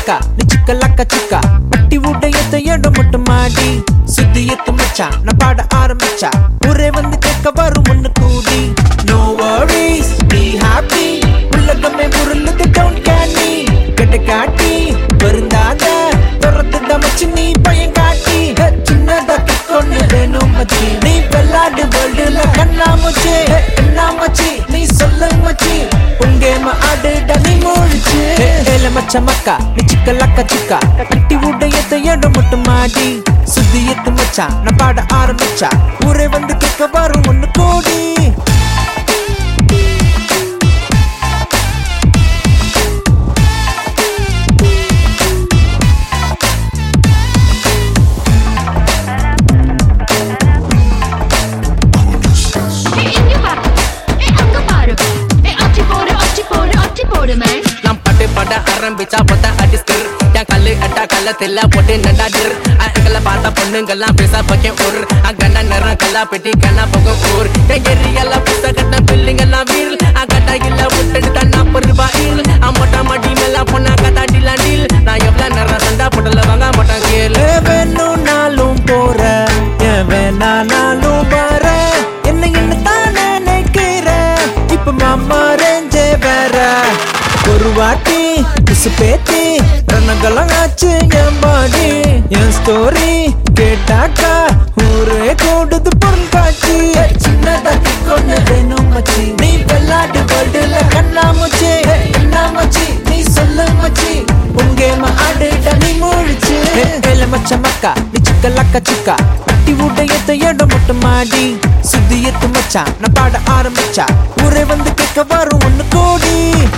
மக்கா நீ சிக்க லக்க சிக்கா பட்டி உடையத்த இடம் மட்டும் மாடி சுத்தி எத்து மச்சா நான் பாட ஆரம்பிச்சா ஒரே வந்து கேட்க வரும் ஒண்ணு கூடி நோ worries be happy உலகமே முருளுது டவுன் கேனி கெட்ட காட்டி வருந்தாத துரத்துட மச்சி நீ பயம் காட்டி ஹே, சின்னதா கொண்டு வேணும் மச்சி நீ வெள்ளாடு வேர்ல்டுல கண்ணா மச்சி ஹே, என்ன மச்சி நீ சொல்லு மச்சி உங்கேம ஆடுடா நீ மூழ்ச்சு ஏல மச்ச மக்கா நீ சிக்க லக்க சிக்கா கட்டி உடையத்த இடம் மட்டும் மாடி சுத்தி எத்து மச்சா நான் பாட ஆரம்பிச்சா ஊரே வந்து கேட்க வரும் ஒண்ணு கோடி ஏய், இங்க பாரு. ஏய், அங்க பாரு. ஏய், அச்சி போடு, அச்சி போடு, அச்சி போடு, man. நான் பட்டு பட ஆரம்பிச்சா பொத்த அடிஸ்கர் என் கல்லு அட்டா கள்ளத்தில்ல போட்டு நடாடிர் அங்கல பார்த்த பொண்ணுங்கெல்லாம் பேச பக்கம் ஊர் அங்கண்ணா நிறம் கல்லா பெட்டி கண்ணா போகும் ஊர் என் எரியெல்லாம் புத்த கட்ட பில்லிங்கெல்லாம் வீல் அக்கட்டா இல்ல விட்டுட்டு நாற்பது ரூபாயில் அம்மட்டா மடி மேல பொண்ணா கட்டாட்டிலாம் டீல் நான் எவ்வளவு நேரம் சண்டா போட்டல வாங்க மாட்டான் கேளு ஏ வேணும்னாலும் போற ஏன் வேணானாலும் வர என்ன என்ன தானே நினைக்கிற இப்ப மாமா ரேஞ்சே வேற ஒரு வாட்டி பிசு பேத்தி ரணங்கலம் ஆச்சு என் பாடி என் ஸ்டோரி கேட்டாக்கா ஊரே கூடுது பொருள் காட்சி சின்னதாக்கி கொண்டு வேணும் மச்சி நீ வெள்ளாட்டு வேர்ல்டுல கண்ணா மச்சி என்ன மச்சி நீ சொல்லு மச்சி உங்கேம ஆடுடா நீ மூழ்ச்சு ஏல மச்ச மக்கா நீ சிக்க லக்க சிக்கா கட்டி உடையத்த இடம் மட்டும் மாடி சுத்தி எத்து மச்சா நான் பாட ஆரம்பிச்சா ஊரே வந்து கேட்க வரும் ஒண்ணு கோடி